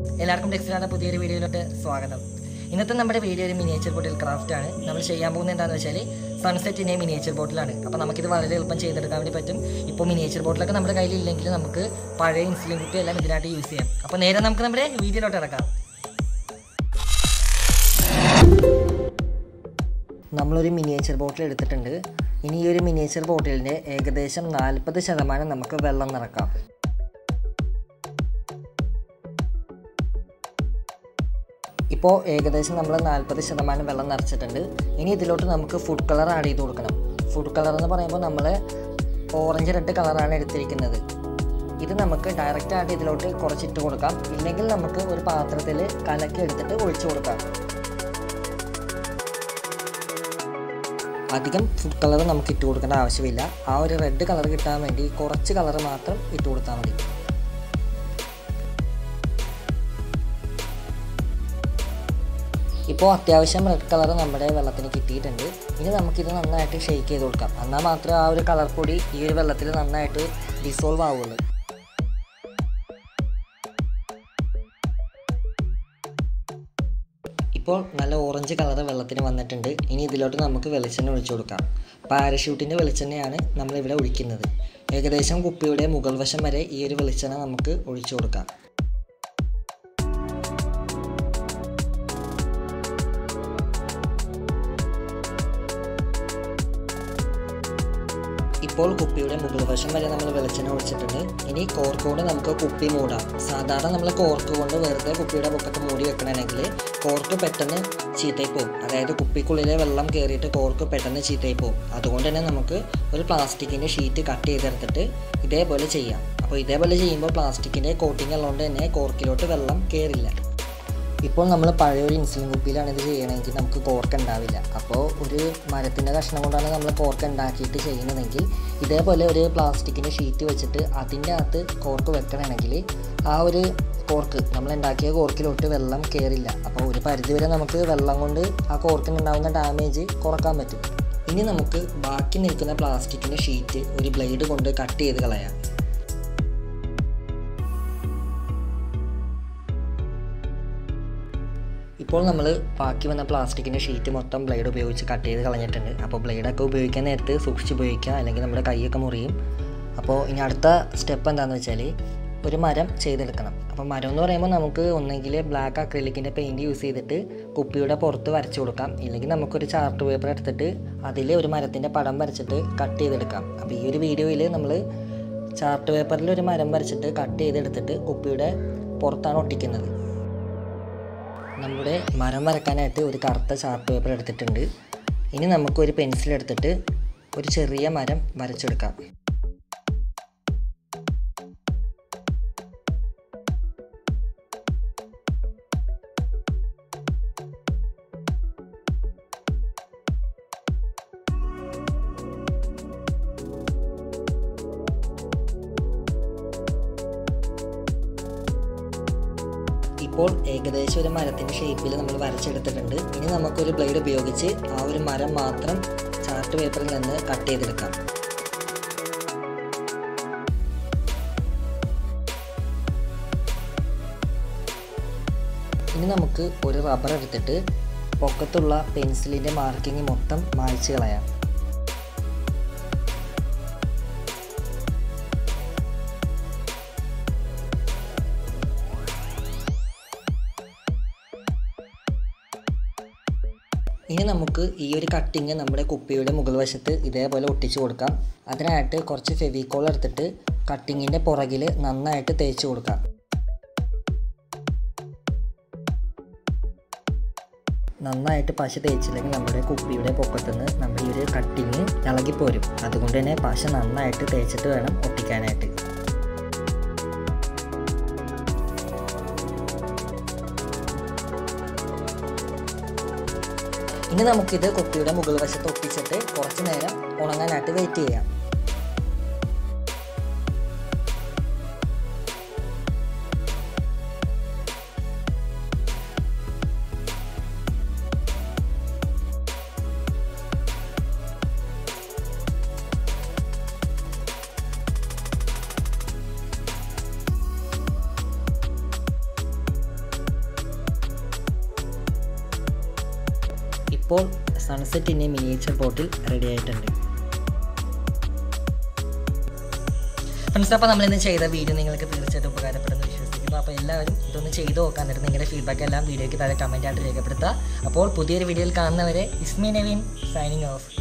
എല്ലാവർക്കും ടെക്സ്റ്റിലാണ് പുതിയൊരു വീഡിയോയിലോട്ട് സ്വാഗതം ഇന്നത്തെ നമ്മുടെ വീഡിയോ ഒരു മിനിയേച്ചർ ബോട്ടിൽ ക്രാഫ്റ്റ് ആണ് നമ്മൾ ചെയ്യാൻ പോകുന്നത് എന്താണെന്ന് വെച്ചാൽ സൺസെറ്റിൻ്റെ മിനിയേച്ചർ ബോട്ടിലാണ് അപ്പോൾ നമുക്കിത് വളരെ എളുപ്പം ചെയ്തെടുക്കാൻ വേണ്ടി പറ്റും ഇപ്പോൾ മിനിയേച്ചർ ബോട്ടിലൊക്കെ നമ്മുടെ കയ്യിൽ ഇല്ലെങ്കിൽ നമുക്ക് പഴയ ഇൻസുലിൻ കുപ്പി എല്ലാം ഇതിനായിട്ട് യൂസ് ചെയ്യാം അപ്പോൾ നേരെ നമുക്ക് നമ്മുടെ വീഡിയോയിലോട്ട് ഇറക്കാം നമ്മളൊരു മിനിയേച്ചർ ബോട്ടിൽ എടുത്തിട്ടുണ്ട് ഇനി ഈ ഒരു മിനിയേച്ചർ ബോട്ടിലിൻ്റെ ഏകദേശം നാൽപ്പത് ശതമാനം നമുക്ക് വെള്ളം നിറക്കാം ഇപ്പോൾ ഏകദേശം നമ്മൾ നാൽപ്പത് ശതമാനം വെള്ളം നിറച്ചിട്ടുണ്ട് ഇനി ഇതിലോട്ട് നമുക്ക് ഫുഡ് കളർ ആഡ് ചെയ്ത് കൊടുക്കണം ഫുഡ് കളർ എന്ന് പറയുമ്പോൾ നമ്മൾ ഓറഞ്ച് റെഡ് കളറാണ് എടുത്തിരിക്കുന്നത് ഇത് നമുക്ക് ഡയറക്റ്റ് ആയിട്ട് ഇതിലോട്ട് കുറച്ചിട്ട് കൊടുക്കാം ഇല്ലെങ്കിൽ നമുക്ക് ഒരു പാത്രത്തിൽ കലക്കി എടുത്തിട്ട് ഒഴിച്ചു കൊടുക്കാം അധികം ഫുഡ് കളർ നമുക്ക് ഇട്ട് കൊടുക്കേണ്ട ആവശ്യമില്ല ആ ഒരു റെഡ് കളർ കിട്ടാൻ വേണ്ടി കുറച്ച് കളർ മാത്രം ഇട്ട് കൊടുത്താൽ മതി ഇപ്പോൾ അത്യാവശ്യം റെഡ് കളർ നമ്മുടെ വെള്ളത്തിന് കിട്ടിയിട്ടുണ്ട് ഇനി നമുക്കിത് നന്നായിട്ട് ഷെയ്ക്ക് ചെയ്ത് കൊടുക്കാം എന്നാൽ മാത്രമേ ആ ഒരു കളർ പൊടി ഈ ഒരു വെള്ളത്തിൽ നന്നായിട്ട് ഡിസോൾവ് ആവുള്ളൂ ഇപ്പോൾ നല്ല ഓറഞ്ച് കളർ വെള്ളത്തിന് വന്നിട്ടുണ്ട് ഇനി ഇതിലോട്ട് നമുക്ക് വെളിച്ചെണ്ണ ഒഴിച്ചു കൊടുക്കാം പാരഷൂട്ടിൻ്റെ വെളിച്ചെണ്ണയാണ് നമ്മളിവിടെ ഒഴിക്കുന്നത് ഏകദേശം കുപ്പിയുടെ മുകൾ വശം വരെ ഈ ഒരു വെളിച്ചെണ്ണ നമുക്ക് ഒഴിച്ചു കൊടുക്കാം ഇപ്പോൾ കുപ്പിയുടെ മുകൾ വശം വരെ നമ്മൾ വെളിച്ചെണ്ണ ഒഴിച്ചിട്ടുണ്ട് ഇനി കോർക്ക് കൊണ്ട് നമുക്ക് കുപ്പി മൂടാം സാധാരണ നമ്മൾ കോർക്ക് കൊണ്ട് വെറുതെ കുപ്പിയുടെ പൊക്കത്ത് മൂടി വെക്കണമെങ്കിൽ കോർക്ക് പെട്ടെന്ന് ചീത്തയിൽ പോകും അതായത് കുപ്പിക്കുള്ളിലെ വെള്ളം കയറിയിട്ട് കോർക്ക് പെട്ടെന്ന് ചീത്തയിൽ പോകും അതുകൊണ്ട് തന്നെ നമുക്ക് ഒരു പ്ലാസ്റ്റിക്കിൻ്റെ ഷീറ്റ് കട്ട് ചെയ്തെടുത്തിട്ട് ഇതേപോലെ ചെയ്യാം അപ്പോൾ ഇതേപോലെ ചെയ്യുമ്പോൾ പ്ലാസ്റ്റിക്കിൻ്റെ കോട്ടിങ് ഉള്ളതുകൊണ്ട് തന്നെ കോർക്കിലോട്ട് വെള്ളം കയറില്ല ഇപ്പോൾ നമ്മൾ പഴയ ഒരു ഇൻസുലിൻ കുപ്പിയിലാണ് ഇത് ചെയ്യണമെങ്കിൽ നമുക്ക് കോർക്ക് ഉണ്ടാവില്ല അപ്പോൾ ഒരു മരത്തിൻ്റെ കഷ്ണം കൊണ്ടാണ് നമ്മൾ കോർക്ക് ഉണ്ടാക്കിയിട്ട് ചെയ്യുന്നതെങ്കിൽ ഇതേപോലെ ഒരു പ്ലാസ്റ്റിക്കിൻ്റെ ഷീറ്റ് വെച്ചിട്ട് അതിൻ്റെ അകത്ത് കോർക്ക് വെക്കണമെങ്കിൽ ആ ഒരു കോർക്ക് നമ്മൾ ഉണ്ടാക്കിയ കോർക്കിലോട്ട് വെള്ളം കയറില്ല അപ്പോൾ ഒരു പരിധിവരെ നമുക്ക് വെള്ളം കൊണ്ട് ആ കോർക്കിന് ഉണ്ടാകുന്ന ഡാമേജ് കുറക്കാൻ പറ്റും ഇനി നമുക്ക് ബാക്കി നിൽക്കുന്ന പ്ലാസ്റ്റിക്കിൻ്റെ ഷീറ്റ് ഒരു ബ്ലേഡ് കൊണ്ട് കട്ട് ചെയ്ത് കളയാം ഇപ്പോൾ നമ്മൾ ബാക്കി വന്ന പ്ലാസ്റ്റിക്കിൻ്റെ ഷീറ്റ് മൊത്തം ബ്ലേഡ് ഉപയോഗിച്ച് കട്ട് ചെയ്ത് കളഞ്ഞിട്ടുണ്ട് അപ്പോൾ ബ്ലേഡൊക്കെ ഉപയോഗിക്കാൻ നേരത്ത് സൂക്ഷിച്ച് ഉപയോഗിക്കുക അല്ലെങ്കിൽ നമ്മുടെ കൈയൊക്കെ മുറിയും അപ്പോൾ ഇനി അടുത്ത സ്റ്റെപ്പ് എന്താണെന്ന് വെച്ചാൽ ഒരു മരം ചെയ്തെടുക്കണം അപ്പോൾ മരം എന്ന് പറയുമ്പോൾ നമുക്ക് ഒന്നെങ്കിൽ ബ്ലാക്ക് അക്രിലിക്കിൻ്റെ പെയിൻറ് യൂസ് ചെയ്തിട്ട് കുപ്പിയുടെ പുറത്ത് വരച്ചു കൊടുക്കാം ഇല്ലെങ്കിൽ നമുക്കൊരു ചാർട്ട് പേപ്പർ എടുത്തിട്ട് അതിൽ ഒരു മരത്തിൻ്റെ പടം വരച്ചിട്ട് കട്ട് ചെയ്തെടുക്കാം അപ്പോൾ ഈ ഒരു വീഡിയോയിൽ നമ്മൾ ചാർട്ട് പേപ്പറിൽ ഒരു മരം വരച്ചിട്ട് കട്ട് ചെയ്തെടുത്തിട്ട് കുപ്പിയുടെ പുറത്താണ് ഒട്ടിക്കുന്നത് നമ്മുടെ മരം വരക്കാനായിട്ട് ഒരു കറുത്ത ചാർട്ട് പേപ്പർ എടുത്തിട്ടുണ്ട് ഇനി നമുക്കൊരു പെൻസിൽ എടുത്തിട്ട് ഒരു ചെറിയ മരം വരച്ചെടുക്കാം ഇപ്പോൾ ഏകദേശം ഒരു മരത്തിൻ്റെ ഷേപ്പിൽ നമ്മൾ വരച്ചെടുത്തിട്ടുണ്ട് ഇനി നമുക്കൊരു ബ്ലേഡ് ഉപയോഗിച്ച് ആ ഒരു മരം മാത്രം ചാർട്ട് പേപ്പറിൽ നിന്ന് കട്ട് ചെയ്തെടുക്കാം ഇനി നമുക്ക് ഒരു റബ്ബർ എടുത്തിട്ട് പൊക്കത്തുള്ള പെൻസിലിൻ്റെ മാർക്കിങ് മൊത്തം മായ്ച്ചു കളയാം ഇനി നമുക്ക് ഈ ഒരു കട്ടിങ് നമ്മുടെ കുപ്പിയുടെ മുകൾ വശത്ത് ഇതേപോലെ ഒട്ടിച്ചു കൊടുക്കാം അതിനായിട്ട് കുറച്ച് ഫെവിക്കോൾ എടുത്തിട്ട് കട്ടിങ്ങിൻ്റെ പുറകിൽ നന്നായിട്ട് തേച്ച് കൊടുക്കാം നന്നായിട്ട് പശ തേച്ചില്ലെങ്കിൽ നമ്മുടെ കുപ്പിയുടെ പൊക്കത്തുനിന്ന് നമ്മുടെ ഈ ഒരു കട്ടിങ് ഇളകിപ്പോരും അതുകൊണ്ട് തന്നെ പശ നന്നായിട്ട് തേച്ചിട്ട് വേണം ഒട്ടിക്കാനായിട്ട് ഇനി നമുക്കിത് കുപ്പിയുടെ മുകൾ വശത്ത് ഒട്ടിച്ചിട്ട് കുറച്ച് നേരം ഉണങ്ങാനായിട്ട് വെയിറ്റ് ചെയ്യാം അപ്പോൾ സൺസെറ്റിൻ്റെ മിനിയേച്ചർ ബോട്ടിൽ റെഡി ആയിട്ടുണ്ട് ഫ്രണ്ട്സ് അപ്പോൾ നമ്മളിന്ന് ചെയ്ത വീഡിയോ നിങ്ങൾക്ക് തീർച്ചയായിട്ടും ഉപകാരപ്പെടുന്നു വിശ്വസിക്കുന്നു അപ്പോൾ എല്ലാവരും ഇതൊന്ന് ചെയ്തു നോക്കാൻ നേരം നിങ്ങളുടെ ഫീഡ്ബാക്ക് എല്ലാം വീഡിയോയ്ക്ക് താഴെ കമൻറ്റ് ആയിട്ട് രേഖപ്പെടുത്തുക അപ്പോൾ പുതിയൊരു വീഡിയോയിൽ കാണുന്നവരെ ഇസ്മി നവീൻ സൈനിങ് ഓഫ്